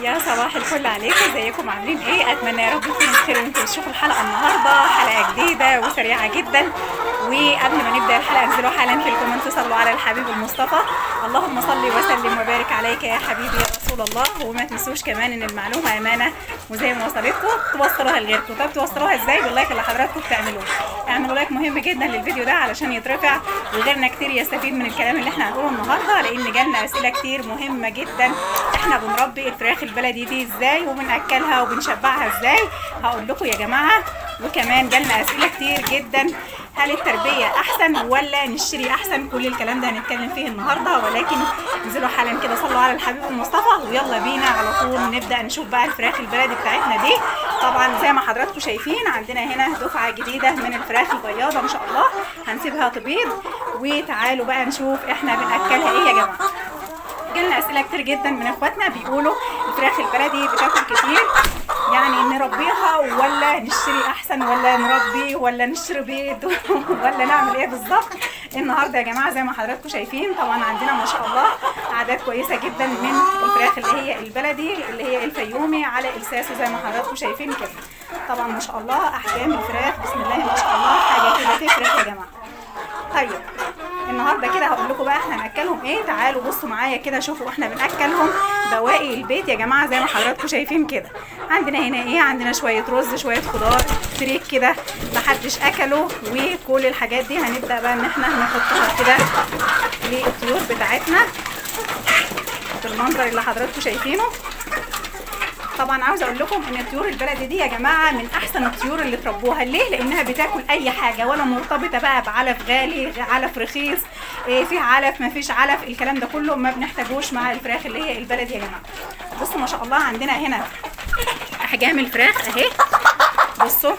يا صباح الفل عليكم ازيكم عاملين ايه اتمنى يا رب تكونوا بخير وانتوا تشوفوا الحلقه النهارده حلقه جديده وسريعه جدا وقبل ما نبدا الحلقه انزلوا حالا في الكومنت صلوا على الحبيب المصطفى اللهم صل وسلم وبارك عليك يا حبيبي يا رسول الله وما تنسوش كمان ان المعلومه امانه وزي ما وصلتكم توصلوها لغيركم طب توصلوها ازاي باللايك اللي حضراتكم بتعملوه اعملوا لايك مهم جدا للفيديو ده علشان يترفع وغيرنا كتير يستفيد من الكلام اللي احنا هنقوله النهارده لان جالنا اسئله كتير مهمه جدا احنا بنربي الفراخ البلدي دي ازاي وبناكلها وبنشبعها ازاي هقول لكم يا جماعه وكمان جالنا اسئله كتير جدا هل التربيه احسن ولا نشتري احسن كل الكلام ده هنتكلم فيه النهارده ولكن انزلوا حالا كده صلوا على الحبيب المصطفى ويلا بينا على طول نبدا نشوف بقى الفراخ البلدي بتاعتنا دي طبعا زي ما حضراتكم شايفين عندنا هنا دفعه جديده من الفراخ البياضه ان شاء الله هنسيبها تبيض وتعالوا بقى نشوف احنا بناكلها ايه يا جماعه جالنا اسئله كتير جدا من اخواتنا بيقولوا الفراخ البلدي بتاكل كتير يعني نربيها ولا نشتري احسن ولا نربي ولا نشتري بيض ولا نعمل ايه بالظبط النهارده يا جماعه زي ما حضراتكم شايفين طبعا عندنا ما شاء الله اعداد كويسه جدا من الفراخ اللي هي البلدي اللي هي الفيومي على الساسو زي ما حضراتكم شايفين كده طبعا ما شاء الله احجام الفراخ بسم الله ما شاء الله حاجه كده تفرح يا جماعه طيب النهارده كده هقول لكم بقى احنا هناكلهم ايه تعالوا بصوا معايا كده شوفوا احنا بناكلهم بواقي البيت يا جماعه زي ما حضراتكم شايفين كده عندنا هنا ايه عندنا شويه رز شويه خضار فريك كده محدش اكله وكل الحاجات دي هنبدا بقى ان احنا نحطها كده للطيور بتاعتنا بالمنظر اللي حضراتكم شايفينه طبعا عاوزه اقول لكم ان الطيور البلدي دي يا جماعه من احسن الطيور اللي تربوها ليه لانها بتاكل اي حاجه ولا مرتبطه بقى بعلف غالي علف رخيص إيه في علف ما فيش علف الكلام ده كله ما بنحتاجوش مع الفراخ اللي هي البلدي يا جماعه بصوا ما شاء الله عندنا هنا احجام الفراخ اهي بصوا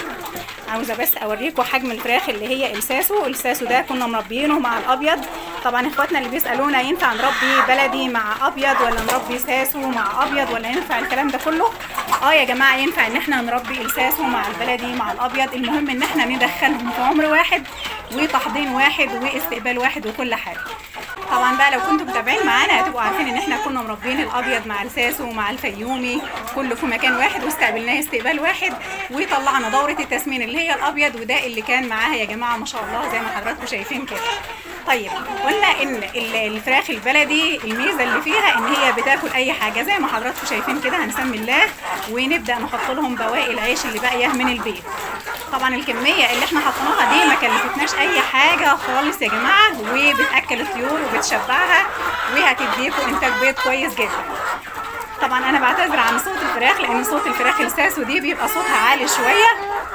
عاوزه بس اوريكم حجم الفراخ اللي هي الساسو الساسو ده كنا مربيينه مع الابيض طبعا اخواتنا اللي بيسالونا ينفع نربي بلدي مع ابيض ولا نربي ساسو مع ابيض ولا ينفع الكلام ده كله اه يا جماعه ينفع ان احنا نربي الساسو مع البلدي مع الابيض المهم ان احنا ندخلهم في عمر واحد وتحضين واحد واستقبال واحد وكل حاجه طبعا بقى لو كنتم متابعين معانا هتبقوا عارفين ان احنا كنا مربين الابيض مع الساسو ومع الفيومي كله في مكان واحد واستقبلناه استقبال واحد وطلعنا دوره التسمين اللي هي الابيض وده اللي كان معاها يا جماعه ما شاء الله زي ما حضراتكم شايفين كده طيب قلنا ان الفراخ البلدي الميزه اللي فيها ان هي بتاكل اي حاجه زي ما حضراتكم شايفين كده هنسمي الله ونبدا نحط لهم بواقي العيش اللي باقيه من البيت طبعا الكميه اللي احنا حطيناها دي ما كلفتناش اي حاجه خالص يا جماعه وبتاكل الطيور وبتشبعها وهتديكم انتاج بيض كويس جدا طبعا انا بعتذر عن صوت الفراخ لان صوت الفراخ الساسو دي بيبقى صوتها عالي شويه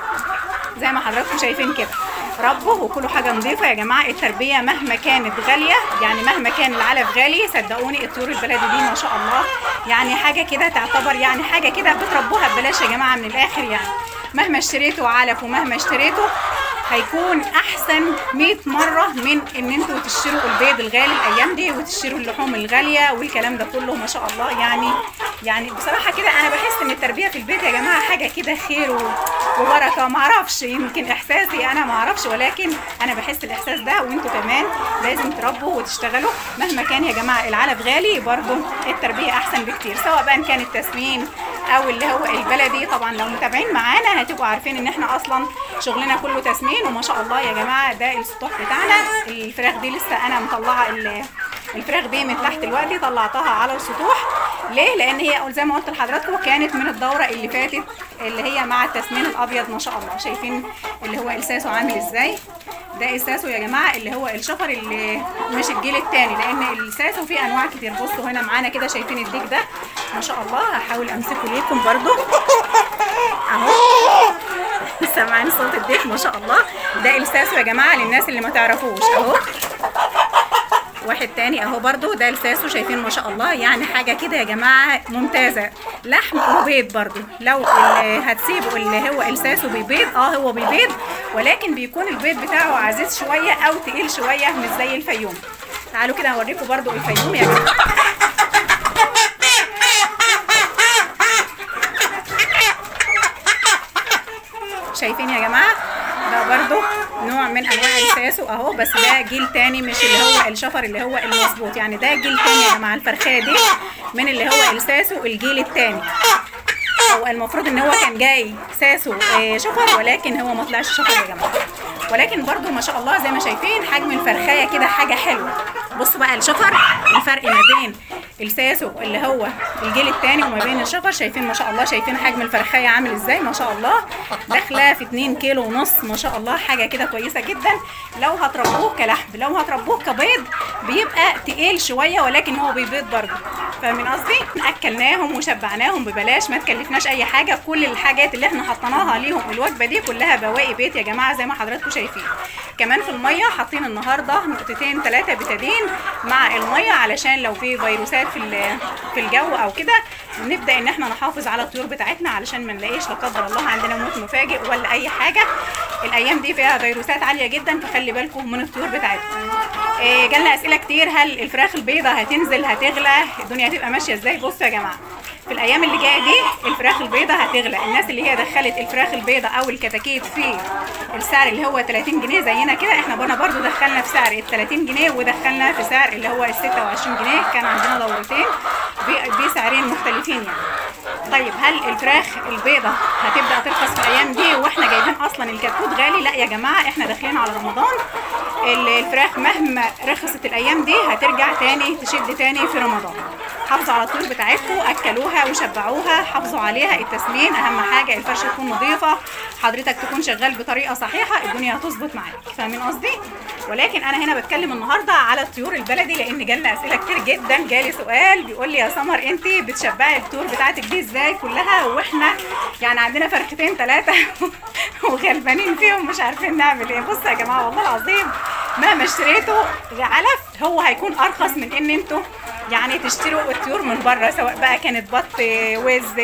زي ما حضراتكم شايفين كده ربوا وكلوا حاجه نظيفه يا جماعه التربيه مهما كانت غاليه يعني مهما كان العلف غالي صدقوني الطيور البلدي دي ما شاء الله يعني حاجه كده تعتبر يعني حاجه كده بتربوها ببلاش يا جماعه من الاخر يعني مهما اشتريتوا علف ومهما اشتريتوا هيكون احسن 100 مره من ان انتوا تشتروا البيض الغالي الايام دي وتشتروا اللحوم الغاليه والكلام ده كله ما شاء الله يعني يعني بصراحه كده انا بحس ان التربيه في البيت يا جماعه حاجه كده خير وبركه ما اعرفش يمكن احساسي انا ما اعرفش ولكن انا بحس الاحساس ده وانتوا كمان لازم تربوا وتشتغلوا مهما كان يا جماعه العلف غالي برضو التربيه احسن بكتير سواء بقى كان التسمين او اللي هو البلدي طبعا لو متابعين معانا هتبقوا عارفين ان احنا اصلا شغلنا كله تسمين وما شاء الله يا جماعه ده السطوح بتاعنا الفراخ دي لسه انا مطلعه الفراخ دي من تحت دلوقتي طلعتها على السطوح ليه لان هي زي ما قلت لحضراتكم كانت من الدوره اللي فاتت اللي هي مع التسمين الابيض ما شاء الله شايفين اللي هو الساسو عامل ازاي ده الساسو يا جماعه اللي هو الشفر اللي مش الجيل الثاني لان الساسو فيه انواع كتير بصوا هنا معانا كده شايفين الديك ده ما شاء الله هحاول امسكه ليكم برده اهو سامعين صوت الديك ما شاء الله ده الساسو يا جماعه للناس اللي ما تعرفوش اهو واحد تاني اهو برضو ده الساسو شايفين ما شاء الله يعني حاجة كده يا جماعة ممتازة لحم وبيض برضو لو هتسيبوا اللي هو الساسو بيبيض اه هو بيبيض ولكن بيكون البيض بتاعه عزيز شوية او تقيل شوية مش زي الفيوم تعالوا كده هوريكم برضو الفيوم يا جماعة شايفين يا جماعة ده برضو نوع من انواع الساسو اهو بس ده جيل تاني مش اللي هو الشفر اللي هو المظبوط يعني ده جيل تاني يا جماعه الفرخيه دي من اللي هو الساسو الجيل الثاني هو المفروض ان هو كان جاي ساسو آه، شفر ولكن هو ما طلعش شفر يا جماعه ولكن برضو ما شاء الله زي ما شايفين حجم الفرخايه كده حاجه حلوه بصوا بقى الشفر الفرق ما بين الساسو اللي هو الجيل الثاني وما بين الشفر شايفين ما شاء الله شايفين حجم الفرخايه عامل ازاي ما شاء الله داخله في 2 كيلو ونص ما شاء الله حاجه كده كويسه جدا لو هتربوه كلحم لو هتربوه كبيض بيبقى تقيل شويه ولكن هو بيبيض برضه فاهمين قصدي اكلناهم وشبعناهم ببلاش ما تكلفناش اي حاجه كل الحاجات اللي احنا حطيناها ليهم الوجبه دي كلها بواقي بيت يا جماعه زي ما حضراتكم شايفين كمان في الميه حاطين النهارده نقطتين ثلاثه بتادين مع الميه علشان لو في فيروسات في ال- في الجو او كده نبدا ان احنا نحافظ على الطيور بتاعتنا علشان ما نلاقيش لا قدر الله عندنا موت مفاجئ ولا اي حاجه الايام دي فيها فيروسات عاليه جدا فخلي بالكم من الطيور بتاعتكم إيه جالنا اسئله كتير هل الفراخ البيضه هتنزل هتغلى الدنيا هتبقى ماشيه ازاي بصوا يا جماعه في الايام اللي جايه دي الفراخ البيضه هتغلى الناس اللي هي دخلت الفراخ البيضه او الكتاكيت في السعر اللي هو 30 جنيه زينا كده احنا برنا برضو دخلنا في سعر ال 30 جنيه ودخلنا في سعر اللي هو ال 26 جنيه كان عندنا دورتين ب- بسعرين مختلفين يعني طيب هل الفراخ البيضة هتبدأ ترخص في الأيام دي واحنا جايبين أصلا الكتكوت غالي؟ لا يا جماعة احنا داخلين على رمضان ال- الفراخ مهما رخصت الأيام دي هترجع تاني تشد تاني في رمضان. حافظوا على الطيور بتاعتكم أكلوها وشبعوها حافظوا عليها التسمين أهم حاجة الفرشة تكون نظيفة حضرتك تكون شغال بطريقة صحيحة الدنيا هتظبط معاك فاهمين قصدي؟ ولكن أنا هنا بتكلم النهاردة على الطيور البلدي لأن جالنا أسئلة كتير جدا جالي سؤال بيقول لي يا سمر أنت بتشبعي الطيور بتاعتك دي ازاي كلها واحنا يعني عندنا فرختين ثلاثة وغلبانين فيهم مش عارفين نعمل ايه بصوا يا جماعة والله العظيم مهما اشتريتوا علف هو هيكون ارخص من ان انتوا يعني تشتروا الطيور من بره سواء بقى كانت بط وز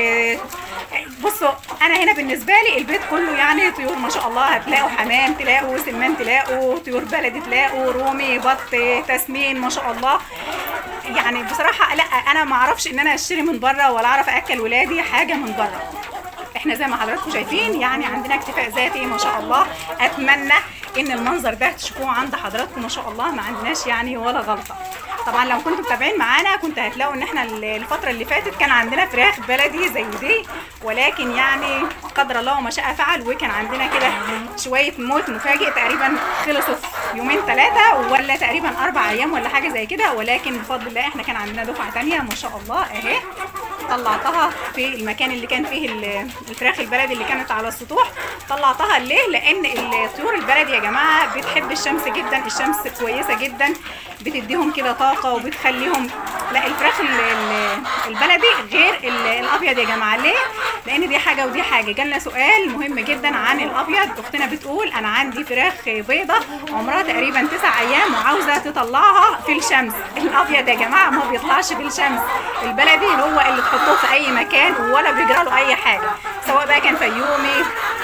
بصوا انا هنا بالنسبه لي البيت كله يعني طيور ما شاء الله هتلاقوا حمام تلاقوا سمان تلاقوا طيور بلدي تلاقوا رومي بط تسمين ما شاء الله يعني بصراحه لا انا ما اعرفش ان انا اشتري من بره ولا اعرف اكل ولادي حاجه من بره احنا زي ما حضراتكم شايفين يعني عندنا اكتفاء ذاتي ما شاء الله اتمنى ان المنظر ده تشوفوه عند حضراتكم ما شاء الله ما عندناش يعني ولا غلطه طبعا لو كنتوا متابعين معانا كنت هتلاقوا ان احنا الفتره اللي فاتت كان عندنا فراخ بلدي زي دي ولكن يعني قدر الله وما شاء فعل وكان عندنا كده شويه موت مفاجئ تقريبا خلصوا في يومين ثلاثه ولا تقريبا اربع ايام ولا حاجه زي كده ولكن بفضل الله احنا كان عندنا دفعه تانية ما شاء الله اهي طلعتها في المكان اللي كان فيه ال- الفراخ البلدي اللي كانت على السطوح طلعتها ليه لان الطيور البلدي يا جماعه بتحب الشمس جدا الشمس كويسه جدا بتديهم كده طاقه وبتخليهم لا الفراخ ال- ال- البلدي غير ال- الابيض يا جماعه ليه لان دي حاجه ودي حاجه جالنا سؤال مهم جدا عن الابيض اختنا بتقول انا عندي فراخ بيضه عمرها تقريبا تسع ايام وعاوزه تطلعها في الشمس الابيض يا جماعه ما بيطلعش في الشمس البلدي هو اللي تحطوه في اي مكان ولا بيجرى له اي حاجه سواء بقى كان فيومي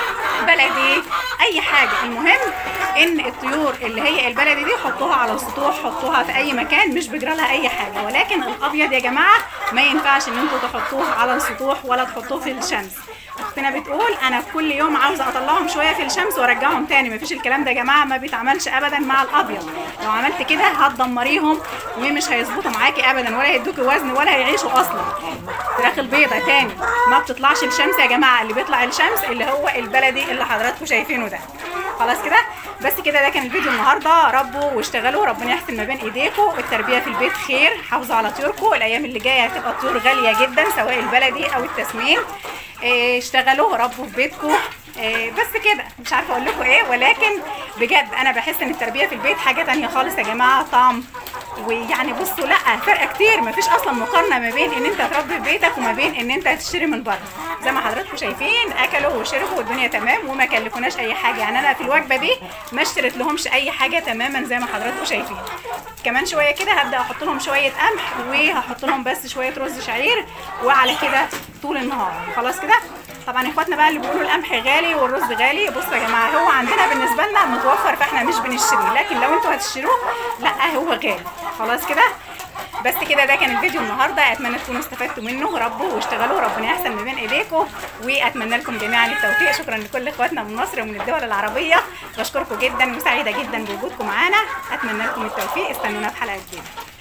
بلدي اي حاجه المهم ان الطيور اللي هي البلدي دي حطوها على السطوح حطوها في اي مكان مش بيجرى لها اي حاجه ولكن الابيض يا جماعه ما ينفعش ان انتوا تحطوه على السطوح ولا تحطوه في الشمس اختنا بتقول انا كل يوم عاوزه اطلعهم شويه في الشمس وارجعهم تاني مفيش الكلام ده يا جماعه ما بيتعملش ابدا مع الابيض لو عملت كده هتدمريهم ومش هيظبطوا معاكي ابدا ولا هيدوكي وزن ولا هيعيشوا اصلا فراخ البيضه تاني ما بتطلعش الشمس يا جماعه اللي بيطلع الشمس اللي هو البلدي اللي حضراتكم شايفينه ده خلاص كده بس كده ده كان الفيديو النهارده ربوا واشتغلوا ربنا يحسن ما بين ايديكم التربيه في البيت خير حافظوا على طيوركم الايام اللي جايه هتبقى الطيور غاليه جدا سواء البلدي او التسمين إيه، اشتغلوا ربوا في بيتكم إيه، بس كده مش عارفه اقول لكم ايه ولكن بجد انا بحس ان التربيه في البيت حاجه تانية خالص يا جماعه طعم ويعني بصوا لا فرق كتير مفيش اصلا مقارنه ما بين ان انت تربي في بيتك وما بين ان انت تشتري من بره زي ما حضراتكم شايفين اكلوا وشربوا والدنيا تمام وما كلفوناش اي حاجه يعني انا في الوجبه دي ما اشتريت لهمش اي حاجه تماما زي ما حضراتكم شايفين كمان شويه كده هبدا احط لهم شويه قمح وهحط لهم بس شويه رز شعير وعلى كده طول النهار خلاص كده طبعا اخواتنا بقى اللي بيقولوا القمح غالي والرز غالي بصوا يا جماعه هو عندنا بالنسبه لنا متوفر فاحنا مش بنشتريه لكن لو انتوا هتشتروه لا هو غالي خلاص كده بس كده ده كان الفيديو النهارده اتمنى تكونوا استفدتوا منه ربوا واشتغلوا ربنا يحسن ما بين ايديكم واتمنى لكم جميعا التوفيق شكرا لكل اخواتنا من مصر ومن الدول العربيه بشكركم جدا وسعيده جدا بوجودكم معانا اتمنى لكم التوفيق استنونا في حلقه جديده